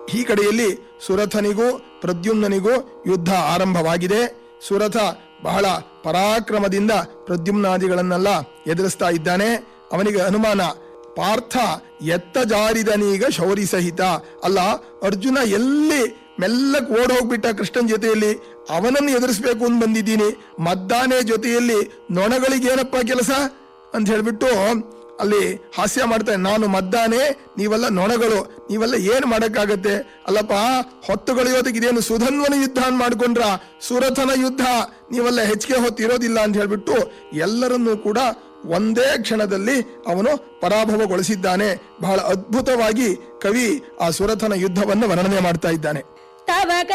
ಈ ಕಡೆಯಲ್ಲಿ ಸುರಥನಿಗೂ ಪ್ರದ್ಯುಮ್ನನಿಗೂ ಯುದ್ಧ ಆರಂಭವಾಗಿದೆ ಸುರಥ ಬಹಳ ಪರಾಕ್ರಮದಿಂದ ಪ್ರದ್ಯುಮ್ನಾದಿಗಳನ್ನೆಲ್ಲ ಎದುರಿಸ್ತಾ ಇದ್ದಾನೆ ಅವನಿಗೆ ಅನುಮಾನ ಪಾರ್ಥ ಎತ್ತ ಜಾರಿದನೀಗ ಶೌರಿ ಸಹಿತ ಅಲ್ಲ ಅರ್ಜುನ ಎಲ್ಲಿ ಮೆಲ್ಲಕ್ ಓಡ್ ಹೋಗ್ಬಿಟ್ಟ ಕೃಷ್ಣನ್ ಜೊತೆಯಲ್ಲಿ ಅವನನ್ನು ಎದುರಿಸ್ಬೇಕು ಅಂತ ಬಂದಿದ್ದೀನಿ ಮದ್ದಾನೆ ಜೊತೆಯಲ್ಲಿ ನೊಣಗಳಿಗೇನಪ್ಪ ಕೆಲಸ ಅಂತ ಹೇಳ್ಬಿಟ್ಟು ಅಲ್ಲಿ ಹಾಸ್ಯ ಮಾಡ್ತಾರೆ ನಾನು ಮದ್ದಾನೆ ನೀವೆಲ್ಲ ನೊಣಗಳು ನೀವೆಲ್ಲ ಏನ್ ಮಾಡಕ್ಕಾಗತ್ತೆ ಅಲ್ಲಪ್ಪ ಹೊತ್ತುಗಳಿಯೋದಕ್ಕೆ ಇದೇನು ಸುಧನ್ವನ ಯುದ್ಧ ಅಂತ ಮಾಡ್ಕೊಂಡ್ರ ಸುರಥನ ಯುದ್ಧ ನೀವೆಲ್ಲ ಹೆಚ್ಚಿಗೆ ಹೊತ್ತಿರೋದಿಲ್ಲ ಅಂತ ಹೇಳ್ಬಿಟ್ಟು ಎಲ್ಲರನ್ನೂ ಕೂಡ ಒಂದೇ ಕ್ಷಣದಲ್ಲಿ ಅವನು ಪರಾಭವಗೊಳಿಸಿದ್ದಾನೆ ಬಹಳ ಅದ್ಭುತವಾಗಿ ಕವಿ ಆ ಸುರಥನ ಯುದ್ಧವನ್ನು ವರ್ಣನೆ ಮಾಡ್ತಾ ಇದ್ದಾನೆ ತವ